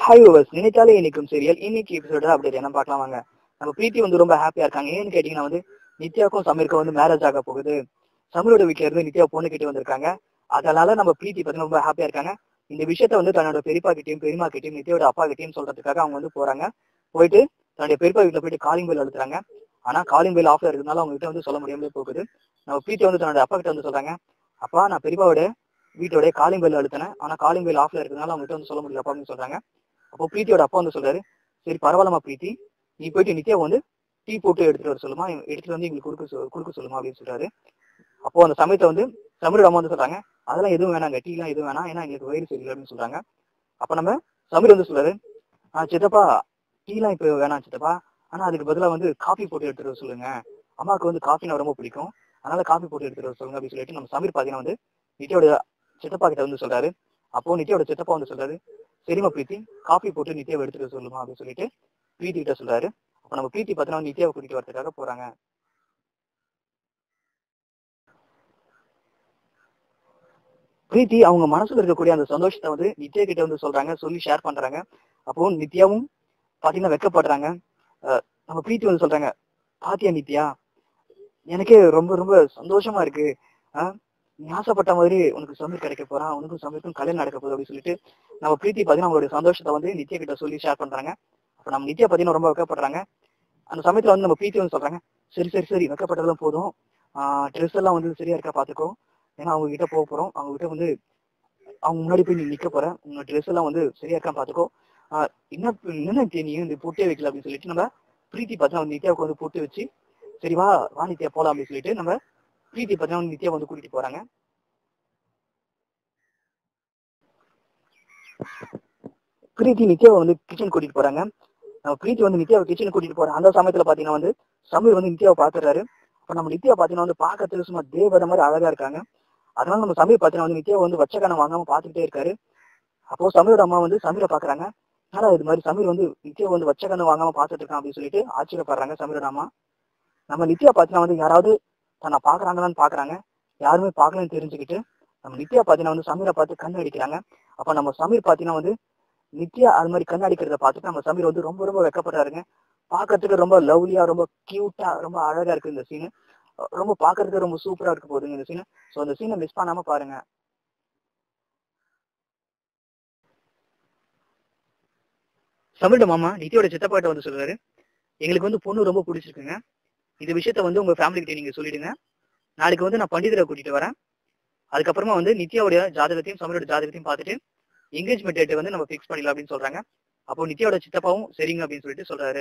hi viewers நினைத்தாலே இன்னைக்கும் serial இன்னைக்கு எபிசோட அப்டேட் என்ன பார்க்கலாம் வாங்க நம்ம பிரீத்தி வந்து ரொம்ப ஹாப்பியா இருக்காங்க ஏன்னு கேட்டீங்கன்னா வந்து நித்யாக்கும் சமீருக்கும் வந்து மேரேஜ் ஆக போகுது சமீரோட வீட்ல இருந்து நித்யா பொண்ணு கிட்ட வந்திருக்காங்க அதனால நம்ம பிரீத்தி பார்த்தீங்கன்னா ரொம்ப ஹாப்பியா இருக்காங்க இந்த விஷயத்த வந்து தன்னோட பெரியப்பா கிட்டயும் பெரியமா கிட்டயும் நித்யாவோட அப்பா கிட்டயும் சொல்றதுக்காக அவங்க வந்து போறாங்க போயிட்டு தன்னுடைய பெரியப்பா வீட்டுல போயிட்டு காலிங் பெல் அழுத்துறாங்க ஆனா காலிங் பெல் ஆஃப்ல இருக்கிறதுனால அவங்க கிட்ட வந்து சொல்ல முடியாமலே போகுது நம்ம பிரீத்தி வந்து தன்னோட அப்பா கிட்ட வந்து சொல்றாங்க அப்பா நான் பெரியப்பாவோட வீட்டோட காலிங் பெல் அழுத்தினேன் ஆனா காலிங் பெல் ஆஃப்ல இருக்கிறதுனால அவங்க கிட்ட வந்து சொல்ல முடியல அப்பா அப்படின்னு சொல்றாங்க அப்போ பிரீத்தியோட அப்பா வந்து சொல்றாரு சரி பரவாயில்லமா பிரீத்தி நீ போயிட்டு நித்யா வந்து டீ போட்டு எடுத்துட்டு வர சொல்லுமா எடுத்துட்டு வந்து எங்களுக்கு கொடுக்க சொல் கொடுக்க சொல்லுமா அப்படின்னு சொல்றாரு அப்போ அந்த சமயத்தை வந்து சமீரோட அம்மா வந்து சொல்றாங்க அதெல்லாம் எதுவும் வேணாங்க டீ எல்லாம் எதுவும் வேணாம் ஏன்னா எங்களுக்கு வயிறு சரியில்லை அப்படின்னு சொல்றாங்க அப்ப நம்ம சமீர் வந்து சொல்றாரு ஆ சித்தப்பா டீ எல்லாம் இப்ப வேணாம் சித்தப்பா ஆனா அதுக்கு பதிலா வந்து காஃபி போட்டு எடுத்துட்டு வர சொல்லுங்க அம்மாவுக்கு வந்து காஃபினா ரொம்ப பிடிக்கும் அதனால காஃபி போட்டு எடுத்துட்டு வர சொல்லுங்க அப்படின்னு சொல்லிட்டு நம்ம சமீர் பாத்தீங்கன்னா வந்து நித்யாவோட சித்தப்பா கிட்ட வந்து சொல்றாரு அப்போ நித்யாவோட சித்தப்பா வந்து சொல்றாரு சரிம்மா பிரீத்தி காஃபி போட்டு நித்யாவை எடுத்துட்டு வர சொல்லுமா அப்படின்னு சொல்லிட்டு பிரீத்தி கிட்ட சொல்றாரு அப்ப நம்ம பிரீத்தி பார்த்தீங்கன்னா நித்யாவை கூட்டிட்டு வரதுக்காக போறாங்க பிரீத்தி அவங்க மனசுல இருக்கக்கூடிய அந்த சந்தோஷத்தை வந்து நித்யா கிட்ட வந்து சொல்றாங்க சொல்லி ஷேர் பண்றாங்க அப்போ நித்யாவும் பாத்தீங்கன்னா வெக்கப்படுறாங்க அஹ் நம்ம பிரீத்தி வந்து சொல்றாங்க பாத்தியா நித்யா எனக்கே ரொம்ப ரொம்ப சந்தோஷமா இருக்கு ஆஹ் நீ ஆசைப்பட்ட மாதிரி உனக்கு சமீர் கிடைக்க போறான் உனக்கும் சமீருக்கும் கல்யாணம் நடக்க போகுது அப்படின்னு சொல்லிட்டு நம்ம பிரீத்தி பாத்தீங்கன்னா அவங்களுடைய சந்தோஷத்தை வந்து நித்யா கிட்ட சொல்லி ஷேர் பண்றாங்க அப்ப நம்ம நித்யா பாத்தீங்கன்னா ரொம்ப வெக்கப்படுறாங்க அந்த சமயத்துல வந்து நம்ம பிரீத்தி வந்து சொல்றாங்க சரி சரி சரி வெக்கப்பட்டதெல்லாம் போதும் ஆஹ் ட்ரெஸ் எல்லாம் வந்து சரியா இருக்கா பாத்துக்கோ ஏன்னா அவங்க கிட்ட போக போறோம் அவங்க கிட்ட வந்து அவங்க முன்னாடி போய் நீ நிக்க போற உங்க ட்ரெஸ் எல்லாம் வந்து சரியா இருக்கா பாத்துக்கோ ஆஹ் என்ன என்ன நித்யா நீ வந்து பொட்டே வைக்கல அப்படின்னு சொல்லிட்டு நம்ம பிரீத்தி பார்த்தா நித்யாவுக்கு வந்து பொட்டு வச்சு சரி வா வா நித்யா போலாம் அப்படின்னு சொல்லிட்டு நம்ம பிரீத்தி பார்த்தா நித்யா வந்து கூட்டிட்டு போறாங்க பிரீத்தி நித்யாவை வந்து கிச்சன் கூட்டிட்டு போறாங்க நம்ம பிரீத்தி வந்து நித்யாவை கிச்சன் கூட்டிட்டு போறாங்க அந்த சமயத்துல பாத்தீங்கன்னா வந்து சமீர் வந்து நித்யாவை பாத்துறாரு அப்ப நம்ம நித்யா பாத்தீங்கன்னா வந்து பாக்கிறதுக்கு சும்மா தேவதை மாதிரி அழகா இருக்காங்க அதனால நம்ம சமீர் பாத்தீங்கன்னா வந்து நித்யாவை வந்து வச்சக்கான வாங்காம பாத்துக்கிட்டே இருக்காரு அப்போ சமீரோட அம்மா வந்து சமீரை பாக்குறாங்க ஆனா இது மாதிரி சமீர் வந்து நித்யா வந்து வச்சக்கண்ணு வாங்காம பாத்துட்டு இருக்கான் அப்படின்னு சொல்லிட்டு ஆச்சரியப்படுறாங்க சமீரோட அம்மா நம்ம நித்யா பாத்தீங்கன்னா வந்து யாராவது தன்னை பாக்குறாங்களான்னு பாக்குறாங்க யாருமே பாக்கலன்னு தெரிஞ்சுக்கிட்டு நம்ம நித்யா பாத்தீங்கன்னா வந்து சமீரை பார்த்து கண்ணு அடிக்கிறாங்க அப்ப நம்ம சமீர் பாத்தீங்கன்னா வந்து நித்யா அது மாதிரி கண்ணு அடிக்கிறத பார்த்துட்டு நம்ம சமீர் வந்து ரொம்ப ரொம்ப வெக்கப்படுறாருங்க பாக்கிறதுக்கு ரொம்ப லவ்லியா ரொம்ப கியூட்டா ரொம்ப அழகா இருக்கு இந்த சீனு ரொம்ப பாக்குறதுக்கு ரொம்ப சூப்பரா இருக்க போகுதுங்க இந்த சீனு ஸோ அந்த சீனை மிஸ் பண்ணாம பாருங்க சமீரோட மாமா நித்யோட சித்தப்பாட்ட வந்து சொல்றாரு எங்களுக்கு வந்து பொண்ணு ரொம்ப பிடிச்சிருக்குங்க இந்த விஷயத்த வந்து உங்க ஃபேமிலி கிட்ட நீங்க சொல்லிடுங்க நாளைக்கு வந்து நான் பண்டிதரை கூட்டிட்டு வரேன் அதுக்கப்புறமா வந்து நித்யாவுடைய ஜாதகத்தையும் சமீரோட ஜாதகத்தையும் பார்த்துட்டு என்கேஜ்மெண்ட் டேட் வந்து நம்ம ஃபிக்ஸ் பண்ணிடலாம் அப்படின்னு சொல்றாங்க அப்போ நித்யாவோட சித்தப்பாவும் சரிங்க அப்படின்னு சொல்லிட்டு சொல்றாரு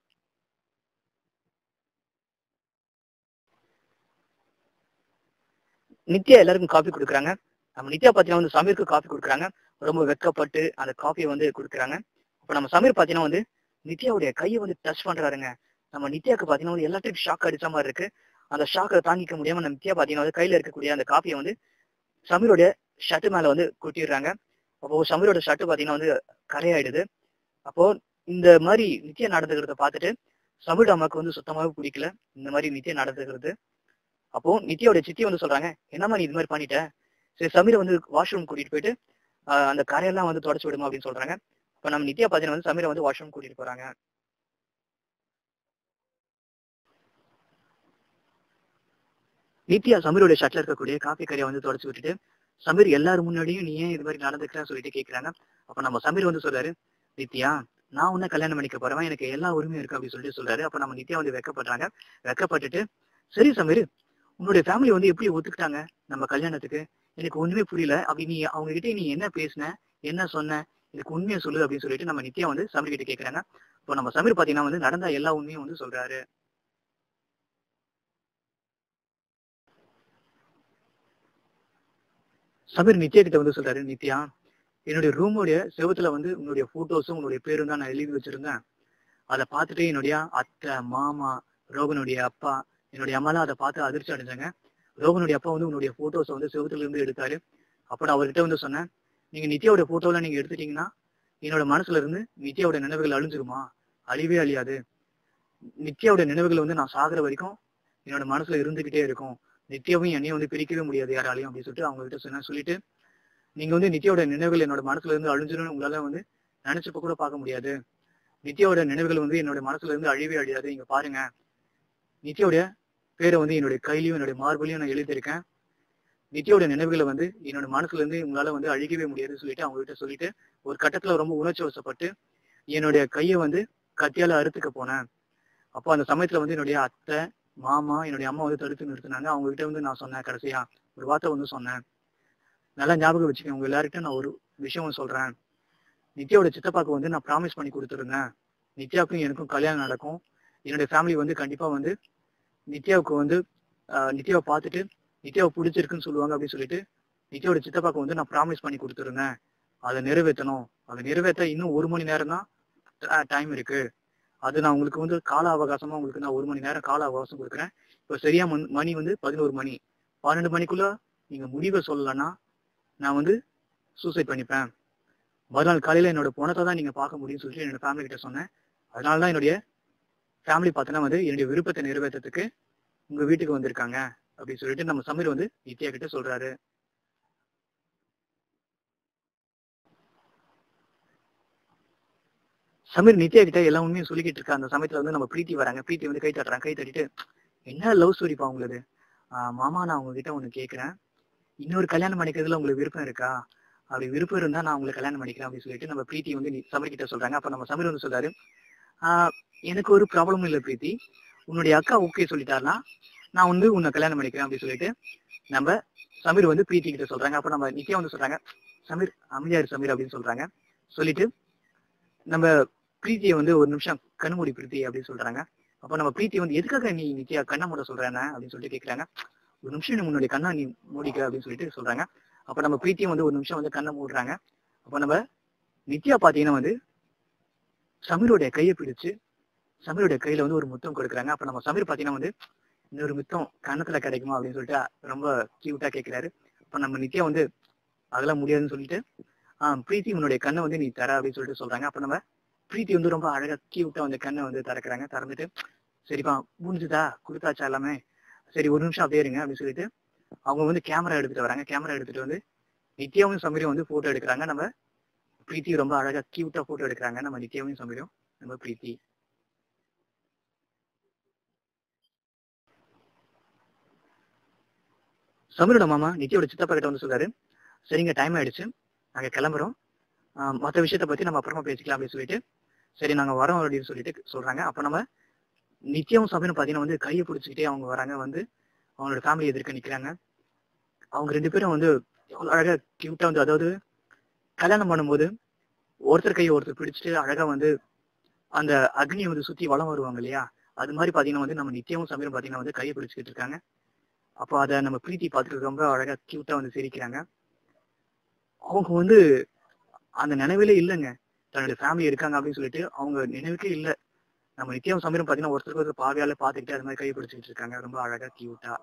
நித்யா எல்லாருக்கும் காஃபி கொடுக்குறாங்க நம்ம நித்யா பாத்தீங்கன்னா வந்து சமீருக்கு காஃபி கொடுக்குறாங்க ரொம்ப வெக்கப்பட்டு அந்த காஃபியை வந்து கொடுக்குறாங்க அப்போ நம்ம சமீர் பாத்தீங்கன்னா வந்து நித்யாவுடைய கையை வந்து டச் பண்றாருங்க நம்ம நித்யாவுக்கு பாத்தீங்கன்னா வந்து எல்லாத்துக்கும் ஷாக் அடிச்ச மாதிரி இருக்கு அந்த ஷாக்கை தாங்கிக்க முடியாம நம்ம நித்யா பாத்தீங்கன்னா வந்து கையில இருக்கக்கூடிய அந்த காஃபியை வந்து சமீரோட ஷர்ட் மேல வந்து கொட்டிடுறாங்க அப்போ சமீரோட ஷர்ட் பாத்தீங்கன்னா வந்து கரையாயிடுது அப்போ இந்த மாதிரி நித்யா நடந்துக்கிறத பார்த்துட்டு சமீரோட அம்மாவுக்கு வந்து சுத்தமாவே பிடிக்கல இந்த மாதிரி நித்யா நடந்துக்கிறது அப்போ நித்யாவோட சித்தி வந்து சொல்றாங்க என்னம்மா நீ இது மாதிரி பண்ணிட்ட சரி சமீரை வந்து வாஷ்ரூம் கூட்டிட்டு போயிட்டு ஆஹ் அந்த கரையெல்லாம் வந்து தொடச்சு விடுமா அப்படின்னு சொல்றாங்க இப்போ நம்ம நித்யா பாத்தீங்கன்னா வந்து சமீரை வந்து வாஷ்ரூம் கூட்டிட்டு போறாங்க நித்யா சமீரோட ஷர்ட்ல இருக்கக்கூடிய காஃபி கரையை வந்து தொடச்சு விட்டுட்டு சமீர் எல்லாரும் முன்னாடியும் நீ ஏன் இது மாதிரி நடந்துக்கிறேன்னு சொல்லிட்டு கேட்கறாங்க அப்ப நம்ம சமீர் வந்து சொல்றாரு நித்யா நான் உன்ன கல்யாணம் பண்ணிக்க போறவன் எனக்கு எல்லா உரிமையும் இருக்கு அப்படின்னு சொல்லிட்டு சொல்றாரு அப்ப நம்ம நித்யா வந்து வெக்கப்படுறாங்க வெக்கப்பட்டுட்டு சரி சமீர் உன்னுடைய ஃபேமிலி வந்து எப்படி ஒத்துக்கிட்டாங்க நம்ம கல்யாணத்துக்கு எனக்கு ஒண்ணுமே புரியல அப்படி நீ அவங்க கிட்ட நீ என்ன பேசின என்ன சொன்ன எனக்கு உண்மையை சொல்லு அப்படின்னு சொல்லிட்டு நம்ம நித்யா வந்து சமீர் கிட்ட கேட்கறாங்க இப்போ நம்ம சமீர் பாத்தீங்கன்னா வந்து நடந்த எல்லா உண்மையும் வந்து சொல்றாரு சமீர் நித்யா கிட்ட வந்து சொல்றாரு நித்யா என்னுடைய ரூமுடைய செவத்துல வந்து உன்னுடைய போட்டோஸும் உன்னுடைய பேரும் தான் நான் எழுதி வச்சிருந்தேன் அதை பார்த்துட்டு என்னுடைய அத்தை மாமா ரோகனுடைய அப்பா என்னுடைய அம்மாலாம் அதை பார்த்து அதிர்ச்சி அடைஞ்சாங்க ரோகனுடைய அப்பா வந்து உன்னுடைய போட்டோஸை வந்து செவத்துல இருந்து எடுத்தாரு அப்ப நான் அவர்கிட்ட வந்து சொன்னேன் நீங்க நித்யாவோட போட்டோலாம் நீங்க எடுத்துட்டீங்கன்னா என்னோட மனசுல இருந்து நித்யாவோட நினைவுகள் அழிஞ்சிருமா அழிவே அழியாது நித்யாவோட நினைவுகள் வந்து நான் சாகுற வரைக்கும் என்னோட மனசுல இருந்துகிட்டே இருக்கும் நித்யாவும் என்னையும் வந்து பிரிக்கவே முடியாது யாராலையும் அப்படின்னு சொல்லிட்டு அவங்க கிட்ட சொன்ன சொல்லிட்டு நீங்க வந்து நித்யாவோட நினைவுகள் என்னோட மனசுல இருந்து அழிஞ்சிடும் உங்களால வந்து நினைச்சப்ப கூட பார்க்க முடியாது நித்யாவோட நினைவுகள் வந்து என்னோட மனசுல இருந்து அழிவே அழியாது இங்க பாருங்க நித்யாவுடைய பேரை வந்து என்னுடைய கையிலையும் என்னுடைய மார்பிலையும் நான் எழுதியிருக்கேன் நித்யாவோட நினைவுகளை வந்து என்னோட மனசுல இருந்து உங்களால வந்து அழிக்கவே முடியாதுன்னு சொல்லிட்டு அவங்க கிட்ட சொல்லிட்டு ஒரு கட்டத்துல ரொம்ப உணர்ச்சி வசப்பட்டு என்னுடைய கையை வந்து கத்தியால அறுத்துக்க போனேன் அப்போ அந்த சமயத்துல வந்து என்னுடைய அத்தை மாமா என்னுடைய அம்மா வந்து தடுத்து நிறுத்தினாங்க அவங்க கிட்ட வந்து நான் சொன்னேன் கடைசியா ஒரு வார்த்தை வந்து சொன்னேன் நல்லா ஞாபகம் வச்சுக்கோங்க உங்க எல்லார்கிட்ட நான் ஒரு விஷயம் சொல்றேன் நித்யாவோட சித்தப்பாக்கு வந்து நான் ப்ராமிஸ் பண்ணி கொடுத்துருந்தேன் நித்யாவுக்கும் எனக்கும் கல்யாணம் நடக்கும் என்னுடைய ஃபேமிலி வந்து கண்டிப்பா வந்து நித்யாவுக்கு வந்து ஆஹ், நித்யாவை பார்த்துட்டு நித்யாவை பிடிச்சிருக்குன்னு சொல்லுவாங்க அப்படின்னு சொல்லிட்டு நித்யாவோட சித்தப்பாக்கு வந்து நான் ப்ராமிஸ் பண்ணி கொடுத்துருந்தேன் அதை நிறைவேற்றணும் அதை நிறைவேற்ற இன்னும் ஒரு மணி நேரம் தான் டைம் இருக்கு அது நான் உங்களுக்கு வந்து கால அவகாசமா உங்களுக்கு நான் ஒரு மணி நேரம் கால அவகாசம் கொடுக்குறேன் இப்போ சரியா மண்- மணி வந்து பதினோரு மணி பன்னெண்டு மணிக்குள்ள நீங்க முடிவை சொல்லலைன்னா நான் வந்து சூசைட் பண்ணிப்பேன் மறுநாள் காலையில என்னோட பணத்தை தான் நீங்க பார்க்க முடியும்னு சொல்லிட்டு என்னோட ஃபேமிலி கிட்ட சொன்னேன் அதனால தான் என்னுடைய ஃபேமிலி பார்த்தோன்னா வந்து என்னுடைய விருப்பத்தை நிறைவேற்றத்துக்கு உங்க வீட்டுக்கு வந்திருக்காங்க அப்படின்னு சொல்லிட்டு நம்ம சமீர் வந்து நித்யா கிட்ட சொல்றாரு சமீர் நித்யா கிட்ட எல்லா உண்மையும் சொல்லிக்கிட்டு இருக்க அந்த சமயத்துல வந்து நம்ம பிரீத்தி வராங்க பிரீத்தி வந்து கை தட்டுறாங்க கை தட்டிட்டு என்ன லவ் ஸ்டோரிப்பா உங்களுது ஆஹ் மாமா நான் உங்ககிட்ட ஒண்ணு கேக்குறேன் இன்னொரு கல்யாணம் பண்ணிக்கிறதுல உங்களுக்கு விருப்பம் இருக்கா அப்படி விருப்பம் இருந்தா நான் உங்களை கல்யாணம் பண்ணிக்கிறேன் அப்படின்னு சொல்லிட்டு நம்ம பிரீத்தி வந்து நி- சமீர் கிட்ட சொல்றாங்க அப்ப நம்ம சமீர் வந்து சொல்றாரு ஆஹ் எனக்கு ஒரு ப்ராப்ளமும் இல்லை பிரீத்தி உன்னுடைய அக்கா ஓகே சொல்லிட்டாருன்னா நான் வந்து உன்னை கல்யாணம் பண்ணிக்கிறேன் அப்படின்னு சொல்லிட்டு நம்ம சமீர் வந்து பிரீத்தி கிட்ட சொல்றாங்க அப்ப நம்ம நித்யா வந்து சொல்றாங்க சமீர் அமைதியாரு சமீர் அப்படின்னு சொல்றாங்க சொல்லிட்டு நம்ம பிரீத்தியை வந்து ஒரு நிமிஷம் கண்ணு மூடி பிரீத்தி அப்படின்னு சொல்றாங்க அப்ப நம்ம பிரீத்தி வந்து எதுக்காக நீ நித்யா கண்ணை மூட சொல்றேன்னு அப்படின்னு சொல்லிட்டு கேக்குறாங்க ஒரு நிமிஷம் நீ உன்னுடைய கண்ணை நீ மூடிக்க அப்படின்னு சொல்லிட்டு சொல்றாங்க அப்ப நம்ம பிரீத்தியும் வந்து ஒரு நிமிஷம் வந்து கண்ணை மூடுறாங்க அப்ப நம்ம நித்யா பாத்தீங்கன்னா வந்து சமீரோடைய கையை பிடிச்சு சமீரோடைய கையில வந்து ஒரு முத்தம் கொடுக்குறாங்க அப்ப நம்ம சமீர் பாத்தீங்கன்னா வந்து இன்னொரு முத்தம் கன்னத்துல கிடைக்குமா அப்படின்னு சொல்லிட்டு ரொம்ப கியூட்டா கேக்குறாரு அப்ப நம்ம நித்யா வந்து அதெல்லாம் முடியாதுன்னு சொல்லிட்டு ஆஹ் பிரீத்தி உன்னுடைய கண்ணை வந்து நீ தர அப்படின்னு சொல்லிட்டு சொல்றாங்க அப்ப நம்ம பிரீத்தி வந்து ரொம்ப அழகா கியூட்டா வந்து கண்ணை வந்து திறக்கிறாங்க திறந்துட்டு சரிப்பா முடிஞ்சுதா கொடுத்தாச்சா எல்லாமே சரி ஒரு நிமிஷம் அப்படியே இருங்க அப்படின்னு சொல்லிட்டு அவங்க வந்து கேமரா எடுத்துட்டு வராங்க கேமரா எடுத்துட்டு வந்து நித்யாவும் சமீரும் வந்து போட்டோ எடுக்கிறாங்க நம்ம பிரீத்தி ரொம்ப அழகா கியூட்டா போட்டோ எடுக்கிறாங்க நம்ம நித்யாவும் சமீரும் நம்ம பிரீத்தி சமீரோட மாமா நித்யோட சித்தப்பா கிட்ட வந்து சொல்றாரு சரிங்க டைம் ஆயிடுச்சு நாங்க கிளம்புறோம் ஆஹ் மத்த விஷயத்த பத்தி நம்ம அப்புறமா பேசிக்கலாம் அப்படின்னு சொல்லிட்டு சரி நாங்க வரோம் அப்படின்னு சொல்லிட்டு சொல்றாங்க அப்ப நம்ம நித்யாவும் சமீரும் பாத்தீங்கன்னா வந்து கையை பிடிச்சிக்கிட்டே அவங்க வராங்க வந்து அவங்களோட ஃபேமிலி எதிர்க்க நிக்கிறாங்க அவங்க ரெண்டு பேரும் வந்து எவ்வளவு அழகா கியூட்டா வந்து அதாவது கல்யாணம் பண்ணும்போது ஒருத்தர் கையை ஒருத்தர் பிடிச்சிட்டு அழகா வந்து அந்த அக்னியை வந்து சுத்தி வளம் வருவாங்க இல்லையா அது மாதிரி பாத்தீங்கன்னா வந்து நம்ம நித்யாவும் சமீரும் பாத்தீங்கன்னா வந்து கையை பிடிச்சிக்கிட்டு இருக்காங்க அப்போ அதை நம்ம பிரீத்தி பார்த்துட்டு ரொம்ப அழகா கியூட்டா வந்து சிரிக்கிறாங்க அவங்க வந்து அந்த நினைவிலே இல்லைங்க தன்னுடைய ஃபேமிலி இருக்காங்க அப்படின்னு சொல்லிட்டு அவங்க நினைவுக்கே இல்ல நம்ம நித்யாவும் சமீரம் பாத்தீங்கன்னா ஒருத்தருக்கு ஒருத்தர் பார்வையால பாத்துக்கிட்டு அது மாதிரி கை பிடிச்சிக்கிட்டு இருக்காங்க ரொம்ப அழகா கியூட்டா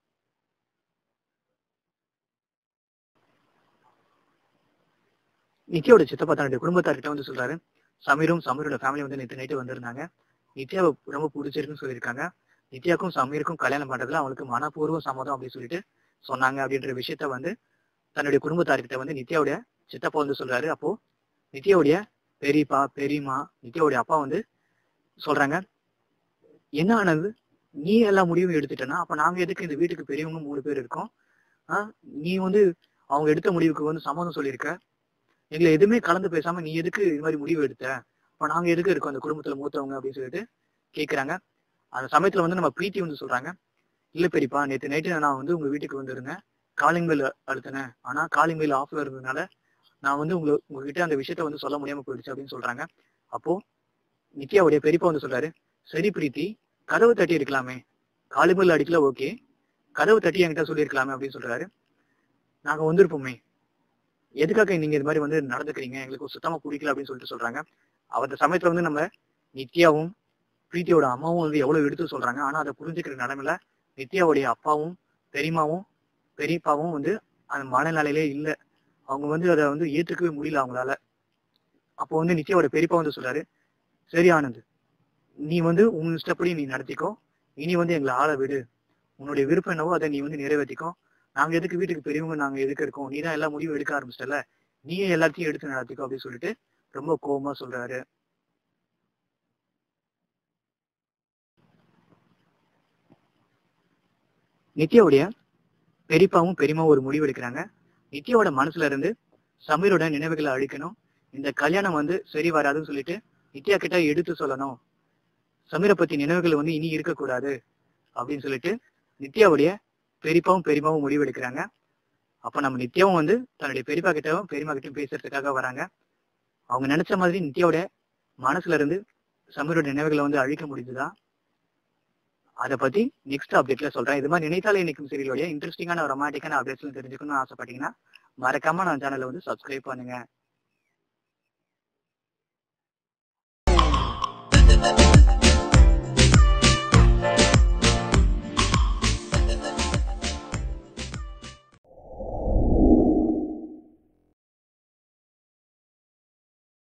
நித்யாவோட சித்தப்பா தன்னுடைய குடும்பத்தார்கிட்ட வந்து சொல்றாரு சமீரும் சமீரோட ஃபேமிலி வந்து நேற்று நைட்டு வந்திருந்தாங்க நித்யாவை ரொம்ப பிடிச்சிருக்குன்னு சொல்லியிருக்காங்க நித்யாக்கும் சமீருக்கும் கல்யாணம் பண்றதுல அவங்களுக்கு மனப்பூர்வ சம்மதம் அப்படின்னு சொல்லிட்டு சொன்னாங்க அப்படின்ற விஷயத்த வந்து தன்னுடைய குடும்பத்தார்கிட்ட வந்து நித்யாவுடைய சித்தப்பா வந்து சொல்றாரு அப்போ நித்யாவுடைய பெரியப்பா பெரியம்மா நித்யாவுடைய அப்பா வந்து சொல்றாங்க என்ன ஆனது நீ எல்லா முடிவும் எடுத்துட்டனா அப்ப நாங்க எதுக்கு இந்த வீட்டுக்கு பெரியவங்க மூணு பேர் இருக்கோம் ஆஹ் நீ வந்து அவங்க எடுத்த முடிவுக்கு வந்து சம்மதம் சொல்லியிருக்க எங்களை எதுவுமே கலந்து பேசாம நீ எதுக்கு இது மாதிரி முடிவு எடுத்த அப்ப நாங்க எதுக்கு இருக்கோம் அந்த குடும்பத்துல மூத்தவங்க அப்படின்னு சொல்லிட்டு கேக்குறாங்க அந்த சமயத்துல வந்து நம்ம பிரீத்தி வந்து சொல்றாங்க இல்ல பெரியப்பா நேத்து நைட்டு நான் வந்து உங்க வீட்டுக்கு வந்திருந்தேன் காலிங் பெல் அழுத்தினேன் ஆனா காலிங் பெல் ஆஃப்ல இருந்ததுனால நான் வந்து உங்க உங்ககிட்ட அந்த விஷயத்த வந்து சொல்ல முடியாம போயிடுச்சு அப்படின்னு சொல்றாங்க அப்போ நித்யாவுடைய பெரியப்பா வந்து சொல்றாரு சரி பிரீத்தி கதவு தட்டி இருக்கலாமே காலிங் பெல் அடிக்கல ஓகே கதவு தட்டி என்கிட்ட சொல்லியிருக்கலாமே அப்படின்னு சொல்றாரு நாங்க வந்திருப்போமே எதுக்காக நீங்க இது மாதிரி வந்து நடந்துக்கிறீங்க எங்களுக்கு சுத்தமா பிடிக்கல அப்படின்னு சொல்லிட்டு சொல்றாங்க அந்த சமயத்துல வந்து நம்ம நித்யாவும் பிரீத்தியோட அம்மாவும் வந்து எவ்வளவு எடுத்து சொல்றாங்க ஆனா அதை புரிஞ்சுக்கிற நிலைமையில நித்யாவுடைய அப்பாவும் பெரியமாவும் பெரியப்பாவும் வந்து அந்த மனநிலையிலே இல்ல அவங்க வந்து அதை வந்து ஏற்றுக்கவே முடியல அவங்களால அப்போ வந்து நித்யாவோட பெரியப்பா வந்து சொல்றாரு சரி ஆனந்த் நீ வந்து உன் இஷ்டப்படி நீ நடத்திக்கோ இனி வந்து எங்களை ஆள விடு உன்னுடைய விருப்பம் என்னவோ அதை நீ வந்து நிறைவேற்றிக்கோ நாங்க எதுக்கு வீட்டுக்கு பெரியவங்க நாங்க எதுக்கு இருக்கோம் நீ தான் எல்லா முடிவும் எடுக்க ஆரம்பிச்சிட்டல நீயே எல்லாத்தையும் எடுத்து நடத்திக்கோ அப்படின்னு சொல்லிட்டு ரொம்ப கோவமா சொல்றாரு நித்யாவுடைய பெரியப்பாவும் பெரியமாவும் ஒரு முடிவு எடுக்கிறாங்க நித்யாவோட மனசுல இருந்து சமீரோட நினைவுகளை அழிக்கணும் இந்த கல்யாணம் வந்து சரி வராதுன்னு சொல்லிட்டு நித்யா கிட்ட எடுத்து சொல்லணும் சமீரை பத்தி நினைவுகள் வந்து இனி இருக்கக்கூடாது அப்படின்னு சொல்லிட்டு நித்யாவுடைய பெரியப்பாவும் பெரியமாவும் முடிவு எடுக்கிறாங்க அப்ப நம்ம நித்யாவும் வந்து தன்னுடைய பெரியப்பா கிட்டவும் பெரியமா கிட்டயும் பேசுறதுக்காக வராங்க அவங்க நினைச்ச மாதிரி நித்யாவோட மனசுல இருந்து சமீரோட நினைவுகளை வந்து அழிக்க முடிஞ்சுதா அதை பத்தி நெக்ஸ்ட் அப்டேட்ல சொல்றேன் இது மாதிரி நினைத்தாலே நினைக்கும் சீரியலோடைய இன்ட்ரெஸ்டிங்கான ரொமாட்டிக்கான அப்டேட்ஸ் தெரிஞ்சுக்கணும்னு ஆசைப்பட்டீங்கன்னா மறக்காம நான் சேனலை வந்து சப்ஸ்கிரைப் பண்ணுங்க